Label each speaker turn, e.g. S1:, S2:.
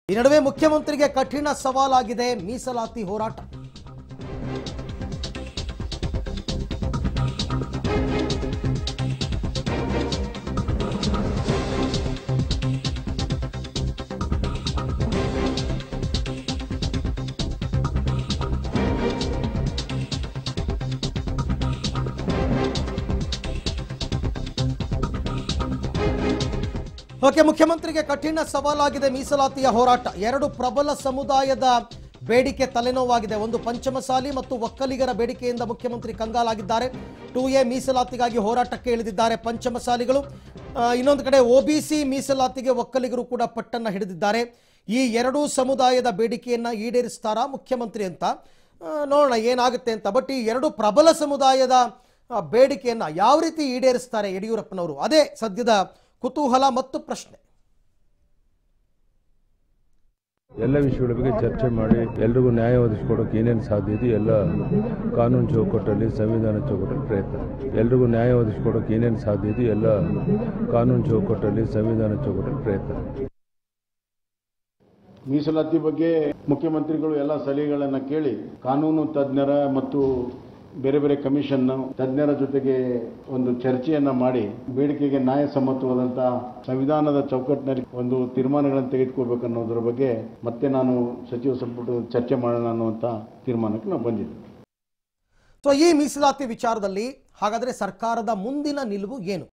S1: ಈ ನಡುವೆ ಮುಖ್ಯಮಂತ್ರಿಗೆ ಕಠಿಣ ಸವಾಲಾಗಿದೆ ಮೀಸಲಾತಿ ಹೋರಾಟ ಓಕೆ ಮುಖ್ಯಮಂತ್ರಿಗೆ ಕಠಿಣ ಸವಾಲಾಗಿದೆ ಮೀಸಲಾತಿಯ ಹೋರಾಟ ಎರಡು ಪ್ರಬಲ ಸಮುದಾಯದ ಬೇಡಿಕೆ ತಲೆನೋವಾಗಿದೆ ಒಂದು ಪಂಚಮಸಾಲಿ ಮತ್ತು ಒಕ್ಕಲಿಗರ ಬೇಡಿಕೆಯಿಂದ ಮುಖ್ಯಮಂತ್ರಿ ಕಂಗಾಲಾಗಿದ್ದಾರೆ ಟೂ ಎ ಮೀಸಲಾತಿಗಾಗಿ ಹೋರಾಟಕ್ಕೆ ಇಳಿದಿದ್ದಾರೆ ಪಂಚಮಸಾಲಿಗಳು ಆ, ಇನ್ನೊಂದು ಕಡೆ ಒಬಿಸಿ ಮೀಸಲಾತಿಗೆ ಒಕ್ಕಲಿಗರು ಕೂಡ ಪಟ್ಟನ್ನ ಹಿಡಿದಿದ್ದಾರೆ ಈ ಎರಡೂ ಸಮುದಾಯದ ಬೇಡಿಕೆಯನ್ನ ಈಡೇರಿಸ್ತಾರಾ ಮುಖ್ಯಮಂತ್ರಿ ಅಂತ ಆ, ನೋಡೋಣ ಏನಾಗುತ್ತೆ ಅಂತ ಬಟ್ ಈ ಎರಡು ಪ್ರಬಲ ಸಮುದಾಯದ ಆ, ಬೇಡಿಕೆಯನ್ನ ಯಾವ ರೀತಿ ಈಡೇರಿಸ್ತಾರೆ ಯಡಿಯೂರಪ್ಪನವರು ಅದೇ ಸದ್ಯದ ಕುತೂಹಲ ಮತ್ತು ಪ್ರಶ್ನೆ
S2: ಎಲ್ಲ ವಿಷಯಗಳ ಬಗ್ಗೆ ಚರ್ಚೆ ಮಾಡಿ ಎಲ್ರಿಗೂ ನ್ಯಾಯ ಒದಗಿಸ್ಕೊಡೋಕೆ ಏನೇನು ಸಾಧ್ಯ ಇದೆ ಎಲ್ಲ ಕಾನೂನು ಚೌಕಟ್ಟಲ್ಲಿ ಸಂವಿಧಾನ ಚೌಕಟ್ಟಲ್ಲಿ ಪ್ರಯತ್ನ ಎಲ್ರಿಗೂ ನ್ಯಾಯ ಒದಗಿಸ್ಕೊಡೋಕೆ ಏನೇನು ಸಾಧ್ಯ ಇದೆ ಎಲ್ಲ ಕಾನೂನು ಚೌಕಟ್ಟಲ್ಲಿ ಸಂವಿಧಾನ ಚೌಕಟ್ಟಲ್ಲಿ ಪ್ರಯತ್ನ
S3: ಮೀಸಲಾತಿ ಬಗ್ಗೆ ಮುಖ್ಯಮಂತ್ರಿಗಳು ಎಲ್ಲ ಸಲಹೆಗಳನ್ನು ಕೇಳಿ ಕಾನೂನು ತಜ್ಞರ ಮತ್ತು ಬೇರೆ ಬೇರೆ ಕಮಿಷನ್ ತಜ್ಞರ ಜೊತೆಗೆ ಒಂದು ಚರ್ಚೆಯನ್ನ ಮಾಡಿ ಬೇಡಿಕೆಗೆ ನ್ಯಾಯಸಮ್ಮತವಾದಂತಹ ಸಂವಿಧಾನದ ಚೌಕಟ್ಟಿನಲ್ಲಿ ಒಂದು ತೀರ್ಮಾನಗಳನ್ನು ತೆಗೆದುಕೋಬೇಕನ್ನೋದ್ರ ಬಗ್ಗೆ ಮತ್ತೆ ನಾನು ಸಚಿವ ಸಂಪುಟ ಚರ್ಚೆ ಮಾಡೋಣ ಅನ್ನುವಂಥ ತೀರ್ಮಾನಕ್ಕೆ ನಾವು ಬಂದಿದ್ದೆ
S1: ಸೊ ಈ ಮೀಸಲಾತಿ ವಿಚಾರದಲ್ಲಿ ಹಾಗಾದ್ರೆ ಸರ್ಕಾರದ ಮುಂದಿನ ನಿಲುವು ಏನು